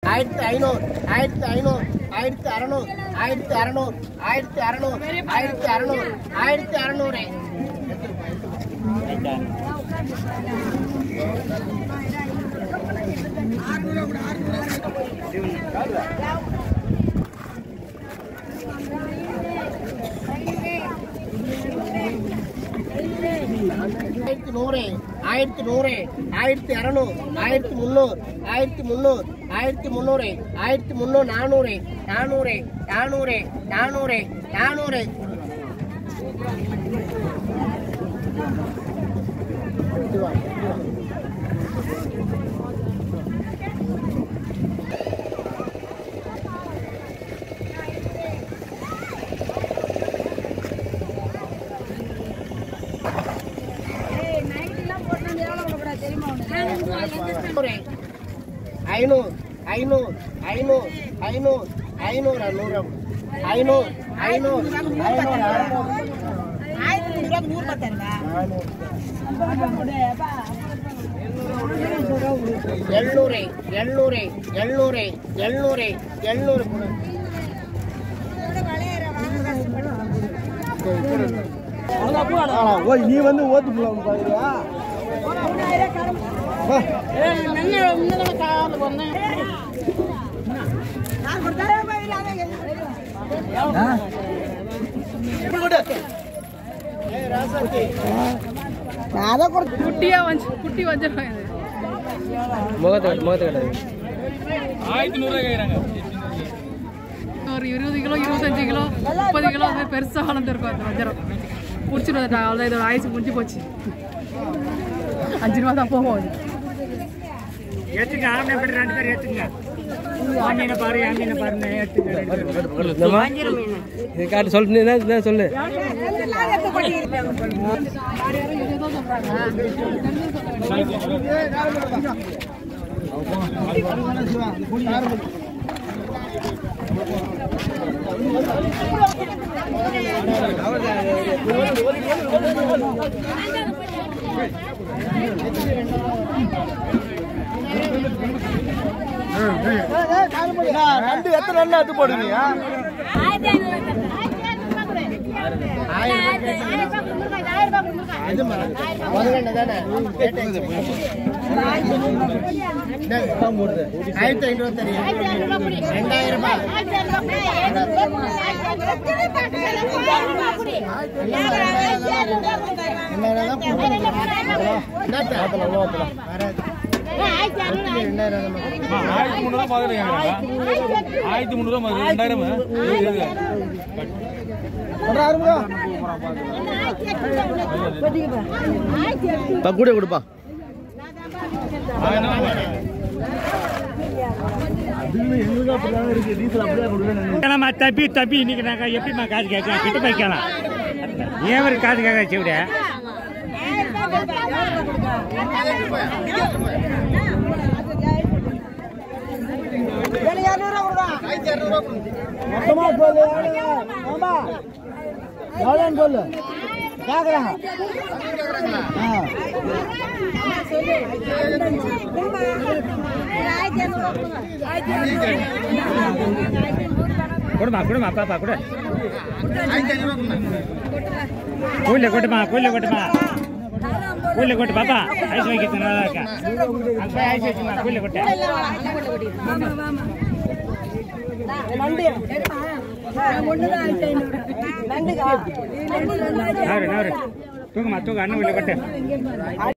ஆயிரத்தி ஐநூறு ஆயிரத்தி ஐநூறு ஆயிரத்தி அறநூறு ஆயிரத்தி அறநூறு ஆயிரத்தி அறநூறு ஆயிரத்தி அறநூறு ஆயிரத்தி அறநூறு ஆயிரத்தி நூறு ஆயிரத்தி நூறு ஆயிரத்தி அறநூறு ஆயிரத்தி முந்நூறு ஆயிரத்தி முந்நூறு ஆயிரத்தி முந்நூறு ஆயிரத்தி முந்நூறு நானூறு நானூறு நானூறு நானூறு நானூறு நூறு ஐநூறு ஐநூறு ஐநூறு ஐநூறு ஐநூறு நூறு ஐநூறு ஐநூறு ஐநூறு எழுநூறு எழுநூறு எழுநூறு எழுநூறு எழுநூறு கொடு. ஓய் நீ வந்து ஓட்டு போலாம் பாக்குறியா குட்டியா வந்து குட்டி வஞ்சிரும் இது முகத்தை முகத்தை கிடையாது ஒரு இருபது கிலோ இருபத்தஞ்சு கிலோ முப்பது கிலோ அது மாதிரி பெருசா வளர்ந்துருக்கும் அந்த வஞ்சரம் பிடிச்சிட்டு வந்துட்டாங்க அவ்வளோதான் இதோட ஆயுசு முடிஞ்சு போச்சு அஞ்சு ரூபா தான் போகும் அது ஏத்துங்க ஆமே எப்படி ரெண்டு பேரும் ஏத்துங்க ஆமீனை பாரு ஆமீனை பாருங்க ஏத்துங்க இது காட்டு சொல்லு என்ன என்ன சொல்லு நண்டு எத்தனை நண்டு அது போடுவீங்க இது முதல்ல தானே ஆயிரத்தி ஐநூறு தெரியும் ரெண்டாயிரம் ரூபாய் ஆயிரத்தி முந்நூறுவா முதல்ல கேட்குறாங்க ஆயிரத்தி முந்நூறுவா முதல்ல ரெண்டாயிரம் கூட கொடுப்பா கேட்கலாமா தப்பி தப்பி இன்னைக்கு நாங்கள் எப்படிம்மா காசு கேட்கலாம் கிட்ட போய் கேட்கலாம் ஏன் ஒரு காசு கேட்க செவிட மொத்தமா சொல்லு ஆமா எவ்வளோன்னு சொல்லு கேக்குறாங்க கொடுமா கொடுமா பாப்பா கொடு கூலில் கொட்டுமா கூலில் கொட்டுமா கூலில் கொட்டு பாப்பா ஐஸ் வைக்கிறது நல்லா இருக்கா அங்கே போய் ஐஸ் வச்சுமா கூலில் கொட்டு நவரு நவரு தூக்குமா தூக்கு அண்ணன் உள்ள கொட்டு